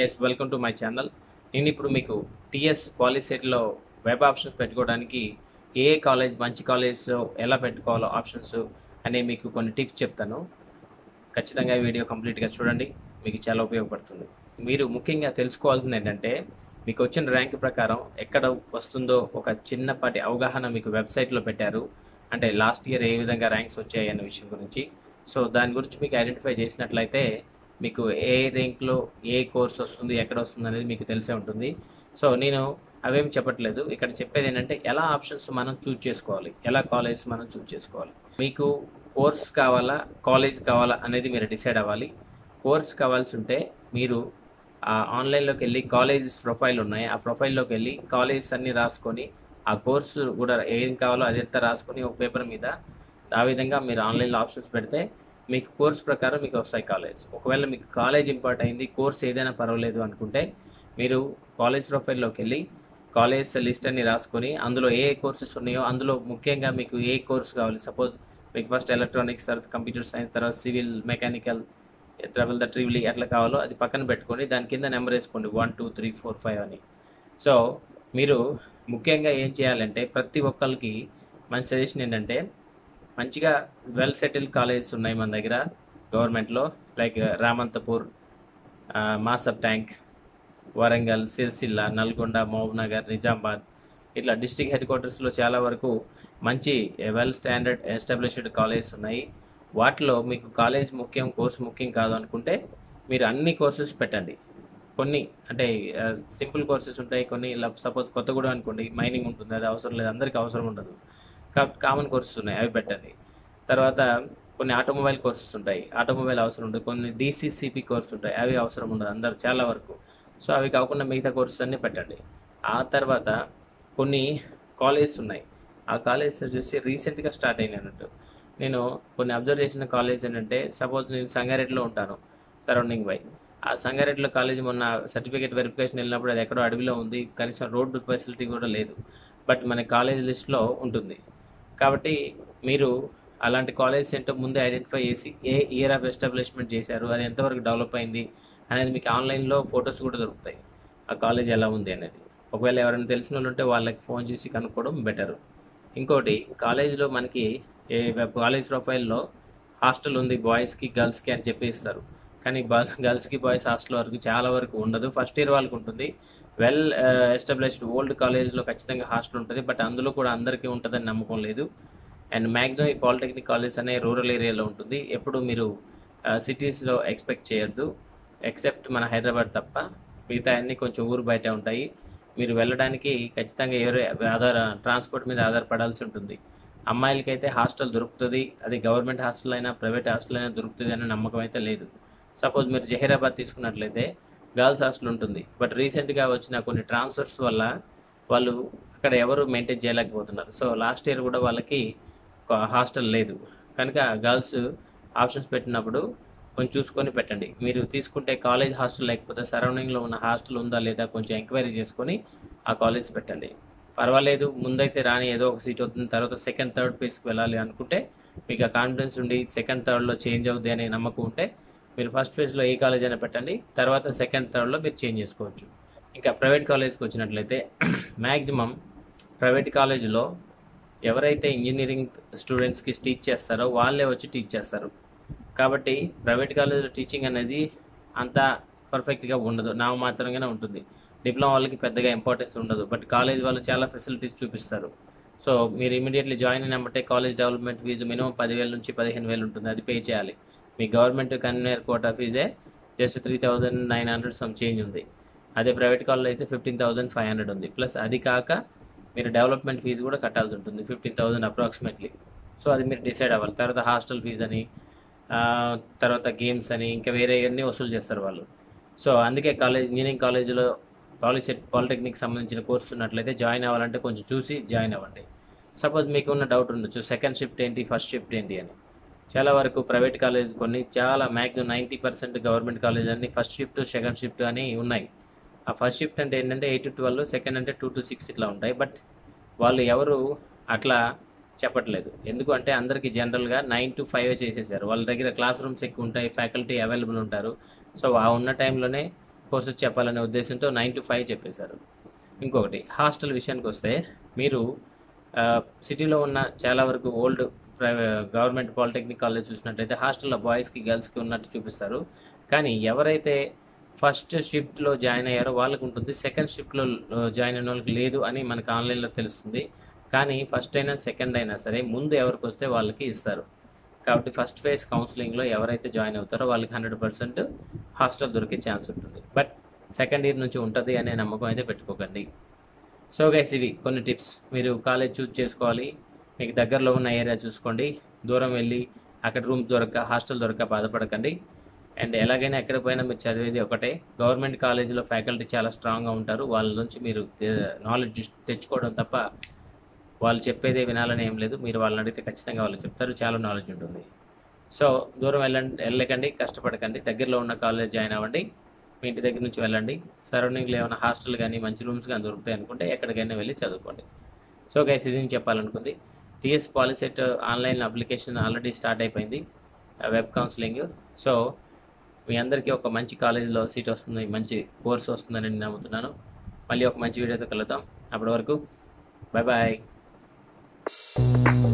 yes welcome to my channel నేను ఇప్పుడు మీకు టిఎస్ పాలిసెట్లో వెబ్ ఆప్షన్స్ పెట్టుకోవడానికి ఏ కాలేజ్ మంచి కాలేజ్ ఎలా పెట్టుకోవాలో ఆప్షన్స్ అనే మీకు కొన్ని టిప్స్ చెప్తాను ఖచ్చితంగా ఈ వీడియో కంప్లీట్గా చూడండి మీకు చాలా ఉపయోగపడుతుంది మీరు ముఖ్యంగా తెలుసుకోవాల్సింది ఏంటంటే మీకు వచ్చిన ర్యాంక్ ప్రకారం ఎక్కడ వస్తుందో ఒక చిన్నపాటి అవగాహన మీకు వెబ్సైట్లో పెట్టారు అంటే లాస్ట్ ఇయర్ ఏ విధంగా ర్యాంక్స్ వచ్చాయి అనే విషయం గురించి సో దాని గురించి మీకు ఐడెంటిఫై చేసినట్లయితే మీకు ఏ ర్యాంక్లో ఏ కోర్స్ వస్తుంది ఎక్కడ వస్తుంది అనేది మీకు తెలిసే ఉంటుంది సో నేను అవేం చెప్పట్లేదు ఇక్కడ చెప్పేది ఏంటంటే ఎలా ఆప్షన్స్ మనం చూజ్ చేసుకోవాలి ఎలా కాలేజ్ మనం చూజ్ చేసుకోవాలి మీకు కోర్స్ కావాలా కాలేజ్ కావాలా అనేది మీరు డిసైడ్ అవ్వాలి కోర్స్ కావాల్సి ఉంటే మీరు ఆ ఆన్లైన్లోకి వెళ్ళి కాలేజ్ ప్రొఫైల్ ఉన్నాయి ఆ ప్రొఫైల్లోకి వెళ్ళి కాలేజ్ అన్ని రాసుకొని ఆ కోర్సు కూడా ఏం కావాలో అదంతా రాసుకొని ఒక పేపర్ మీద ఆ విధంగా మీరు ఆన్లైన్లో ఆప్షన్స్ పెడితే మీకు కోర్స్ ప్రకారం మీకు వస్తాయి కాలేజ్ ఒకవేళ మీకు కాలేజ్ ఇంపార్ట్ అయింది కోర్స్ ఏదైనా పర్వాలేదు అనుకుంటే మీరు కాలేజ్ ప్రొఫైల్లోకి వెళ్ళి కాలేజ్ లిస్ట్ అన్ని రాసుకొని అందులో ఏ కోర్సెస్ ఉన్నాయో అందులో ముఖ్యంగా మీకు ఏ కోర్స్ కావాలి సపోజ్ మీకు ఫస్ట్ ఎలక్ట్రానిక్స్ తర్వాత కంప్యూటర్ సైన్స్ తర్వాత సివిల్ మెకానికల్ ట్రబుల్ ద ట్రిబుల్ ఎట్లా కావాలో అది పక్కన పెట్టుకొని దాని కింద నెంబర్ వేసుకోండి one two three four five అని సో మీరు ముఖ్యంగా ఏం చేయాలంటే ప్రతి ఒక్కరికి మంచి సజెషన్ ఏంటంటే మంచిగా వెల్ సెటిల్ కాలేజెస్ ఉన్నాయి మన దగ్గర గవర్నమెంట్లో లైక్ రామంతపూర్ మాసబ్ ట్యాంక్ వరంగల్ సిరిసిల్ల నల్గొండ మహబూబ్నగర్ నిజామాబాద్ ఇట్లా డిస్టిక్ హెడ్ క్వార్టర్స్లో చాలా వరకు మంచి వెల్ స్టాండర్డ్ ఎస్టాబ్లిష్డ్ కాలేజెస్ ఉన్నాయి వాటిలో మీకు కాలేజ్ ముఖ్యం కోర్స్ ముఖ్యం కాదు అనుకుంటే మీరు అన్ని కోర్సెస్ పెట్టండి కొన్ని అంటే సింపుల్ కోర్సెస్ ఉంటాయి కొన్ని సపోజ్ కొత్తగూడెం అనుకోండి మైనింగ్ ఉంటుంది అది అవసరం లేదు అందరికీ అవసరం ఉండదు కాబట్టి కామన్ కోర్సెస్ ఉన్నాయి అవి పెట్టండి తర్వాత కొన్ని ఆటోమొబైల్ కోర్సెస్ ఉంటాయి ఆటోమొబైల్ అవసరం ఉంటుంది కొన్ని డీసీసీపీ కోర్స్ ఉంటాయి అవి అవసరం ఉండదు అందరు చాలా వరకు సో అవి కాకుండా మిగతా కోర్సెస్ అన్నీ పెట్టండి ఆ తర్వాత కొన్ని కాలేజెస్ ఉన్నాయి ఆ కాలేజెస్ వచ్చేసి రీసెంట్గా స్టార్ట్ అయినాయి అన్నట్టు నేను కొన్ని అబ్జర్వ్ చేసిన కాలేజ్ ఏంటంటే సపోజ్ నేను సంగారెడ్డిలో ఉంటాను సరౌండింగ్ బై ఆ సంగారెడ్డిలో కాలేజ్ మొన్న సర్టిఫికేట్ వెరిఫికేషన్ వెళ్ళినప్పుడు అది ఎక్కడో అడవిలో ఉంది కనీసం రోడ్డు ఫెసిలిటీ కూడా లేదు బట్ మన కాలేజ్ లిస్ట్లో ఉంటుంది కాబట్టి మీరు అలాంటి కాలేజ్ ఏంటో ముందే ఐడెంటిఫై చేసి ఏ ఇయర్ ఆఫ్ ఎస్టాబ్లిష్మెంట్ చేశారు అది ఎంతవరకు డెవలప్ అయింది అనేది మీకు ఆన్లైన్లో ఫొటోస్ కూడా దొరుకుతాయి ఆ కాలేజ్ ఎలా ఉంది అనేది ఒకవేళ ఎవరైనా తెలిసిన వాళ్ళు ఉంటే వాళ్ళకి ఫోన్ చేసి కనుక్కోవడం బెటర్ ఇంకోటి కాలేజీలో మనకి ఏ కాలేజ్ ప్రొఫైల్లో హాస్టల్ ఉంది బాయ్స్కి గర్ల్స్కి అని చెప్పి ఇస్తారు కానీ గర్ల్స్కి బాయ్స్ హాస్టల్ వరకు చాలా వరకు ఉండదు ఫస్ట్ ఇయర్ వాళ్ళకి ఉంటుంది వెల్ ఎస్టాబ్లిష్డ్ ఓల్డ్ కాలేజ్లో ఖచ్చితంగా హాస్టల్ ఉంటుంది బట్ అందులో కూడా అందరికీ ఉంటుందని నమ్మకం లేదు అండ్ మ్యాక్సిమం ఈ పాలిటెక్నిక్ కాలేజ్ అనే రూరల్ ఏరియాలో ఉంటుంది ఎప్పుడు మీరు సిటీస్లో ఎక్స్పెక్ట్ చేయొద్దు ఎక్సెప్ట్ మన హైదరాబాద్ తప్ప మిగతా అన్నీ కొంచెం ఊరు బయట ఉంటాయి మీరు వెళ్ళడానికి ఖచ్చితంగా ఎవరు ఆధార ట్రాన్స్పోర్ట్ మీద ఆధారపడాల్సి ఉంటుంది అమ్మాయిలకైతే హాస్టల్ దొరుకుతుంది అది గవర్నమెంట్ హాస్టల్ అయినా ప్రైవేట్ హాస్టల్ అయినా దొరుకుతుంది అనే నమ్మకం అయితే లేదు సపోజ్ మీరు జహీరాబాద్ తీసుకున్నట్లయితే గర్ల్స్ హాస్టల్ ఉంటుంది బట్ రీసెంట్గా వచ్చిన కొన్ని ట్రాన్స్ఫర్స్ వల్ల వాళ్ళు అక్కడ ఎవరు మెయింటైన్ చేయలేకపోతున్నారు సో లాస్ట్ ఇయర్ కూడా వాళ్ళకి హాస్టల్ లేదు కనుక గర్ల్స్ ఆప్షన్స్ పెట్టినప్పుడు కొంచెం చూసుకొని పెట్టండి మీరు తీసుకుంటే కాలేజ్ హాస్టల్ లేకపోతే సరౌండింగ్లో ఉన్న హాస్టల్ ఉందా లేదా కొంచెం ఎంక్వైరీ చేసుకొని ఆ కాలేజ్ పెట్టండి పర్వాలేదు ముందైతే రాని ఏదో ఒక సీట్ అవుతుంది తర్వాత సెకండ్ థర్డ్ ఫేజ్కి వెళ్ళాలి అనుకుంటే మీకు ఆ కాన్ఫిడెన్స్ ఉండి సెకండ్ థర్డ్లో చేంజ్ అవుద్ది అనే నమ్మకం ఉంటే మీరు ఫస్ట్ ఫేజ్లో ఏ కాలేజ్ అయినా పెట్టండి తర్వాత సెకండ్ థర్డ్లో మీరు చేంజ్ చేసుకోవచ్చు ఇంకా ప్రైవేట్ కాలేజ్కి వచ్చినట్లయితే మ్యాక్సిమం ప్రైవేట్ కాలేజీలో ఎవరైతే ఇంజనీరింగ్ స్టూడెంట్స్కి టీచ్ చేస్తారో వాళ్ళే వచ్చి టీచ్ చేస్తారు కాబట్టి ప్రైవేట్ కాలేజీలో టీచింగ్ అనేది అంత పర్ఫెక్ట్గా ఉండదు నా మాత్రంగానే ఉంటుంది డిప్లొమా వాళ్ళకి పెద్దగా ఇంపార్టెన్స్ ఉండదు బట్ కాలేజ్ వాళ్ళు చాలా ఫెసిలిటీస్ చూపిస్తారు సో మీరు ఇమీడియట్లీ జాయిన్ అయినప్పుడే కాలేజ్ డెవలప్మెంట్ ఫీజు మినిమం పదివేల నుంచి పదిహేను వేలు ఉంటుంది అది పే చేయాలి మీ గవర్నమెంట్ కన్వీనర్ కోటా ఫీజే just three thousand nine hundred some change ఉంది అదే ప్రైవేట్ కాలేజ్ అయితే ఫిఫ్టీన్ థౌసండ్ ఫైవ్ హండ్రెడ్ ఉంది ప్లస్ అది కాక మీరు డెవలప్మెంట్ ఫీజు కూడా కట్టాల్సి ఉంటుంది ఫిఫ్టీన్ థౌసండ్ అప్రాక్సిమేట్లీ సో అది మీరు డిసైడ్ అవ్వాలి తర్వాత హాస్టల్ ఫీజు అని తర్వాత గేమ్స్ అని ఇంకా వేరే అన్నీ వసూలు చేస్తారు వాళ్ళు సో అందుకే కాలేజ్ ఇంజనీరింగ్ కాలేజీలో పాలిసెట్ పాలిటెక్నిక్ సంబంధించిన కోర్సు ఉన్నట్లయితే జాయిన్ అవ్వాలంటే కొంచెం చూసి జాయిన్ అవ్వండి సపోజ్ మీకు ఉన్న డౌట్ ఉండొచ్చు సెకండ్ షిఫ్ట్ ఏంటి ఫస్ట్ షిఫ్ట్ ఏంటి అని చాలా వరకు ప్రైవేట్ కాలేజ్ కొన్ని చాలా maximum ninety percent government college అన్ని ఫస్ట్ షిఫ్ట్ సెకండ్ షిఫ్ట్ అని ఉన్నాయి ఆ ఫస్ట్ షిఫ్ట్ అంటే ఏంటంటే ఎయిట్ టు ట్వెల్వ్ సెకండ్ అంటే టూ టు సిక్స్ ఇట్లా ఉంటాయి బట్ వాళ్ళు ఎవరు అట్లా చెప్పట్లేదు ఎందుకు అంటే అందరికీ జనరల్గా నైన్ టు ఫైవ్ చేసేసారు వాళ్ళ దగ్గర క్లాస్ రూమ్స్ ఎక్కువ ఉంటాయి ఫ్యాకల్టీ అవైలబుల్ ఉంటారు సో ఆ ఉన్న టైంలోనే కోర్సెస్ చెప్పాలనే ఉద్దేశంతో నైన్ టు ఫైవ్ చెప్పేశారు ఇంకొకటి హాస్టల్ విషయానికి వస్తే మీరు ఆ, సిటీలో ఉన్న చాలా వరకు old private government polytechnic college చూసినట్టయితే హాస్టల్లో బాయ్స్కి గర్ల్స్కి ఉన్నట్టు చూపిస్తారు కానీ ఎవరైతే ఫస్ట్ షిఫ్ట్లో జాయిన్ అయ్యారో వాళ్ళకు ఉంటుంది సెకండ్ షిఫ్ట్లో జాయిన్ అయిన వాళ్ళకి లేదు అని మనకు ఆన్లైన్లో తెలుస్తుంది కానీ ఫస్ట్ అయినా సెకండ్ అయినా సరే ముందు ఎవరికి వస్తే వాళ్ళకి ఇస్తారు కాబట్టి ఫస్ట్ ఫేజ్ కౌన్సిలింగ్లో ఎవరైతే జాయిన్ అవుతారో వాళ్ళకి హండ్రెడ్ పర్సెంట్ హాస్టల్ దొరికే ఛాన్స్ ఉంటుంది బట్ సెకండ్ ఇయర్ నుంచి ఉంటుంది అనే నమ్మకం అయితే పెట్టుకోకండి సో గైస్ ఇవి కొన్ని టిప్స్ మీరు కాలేజ్ చూస్ చేసుకోవాలి మీకు దగ్గరలో ఉన్న ఏరియా చూసుకోండి దూరం వెళ్ళి అక్కడ రూమ్ దొరక్క హాస్టల్ దొరక్క బాధపడకండి అండ్ ఎలాగైనా ఎక్కడ పోయినా మీరు చదివేది ఒకటే గవర్నమెంట్ కాలేజీలో ఫ్యాకల్టీ చాలా స్ట్రాంగ్గా ఉంటారు వాళ్ళ నుంచి మీరు నాలెడ్జ్ తెచ్చుకోవడం తప్ప వాళ్ళు చెప్పేదే వినాలని ఏం లేదు మీరు వాళ్ళని అడిగితే ఖచ్చితంగా వాళ్ళు చెప్తారు చాలా నాలెడ్జ్ ఉంటుంది సో దూరం వెళ్ళండి వెళ్ళకండి కష్టపడకండి దగ్గరలో ఉన్న కాలేజ్ జాయిన్ అవ్వండి మీ ఇంటి దగ్గర నుంచి వెళ్ళండి సరౌండింగ్లో ఏమైనా హాస్టల్ కానీ మంచి రూమ్స్ కానీ దొరుకుతాయి అనుకుంటే ఎక్కడికైనా వెళ్ళి చదువుకోండి సో గైస్ ఇది నేను చెప్పాలనుకుంది TS Polycet online application already start అయిపోయింది వెబ్ కౌన్సిలింగ్ సో మీ అందరికీ ఒక మంచి కాలేజీలో సీట్ వస్తుంది మంచి కోర్స్ వస్తుందని నేను నమ్ముతున్నాను మళ్ళీ ఒక మంచి వీడియోతో కలుద్దాం అప్పటి వరకు బాయ్ బాయ్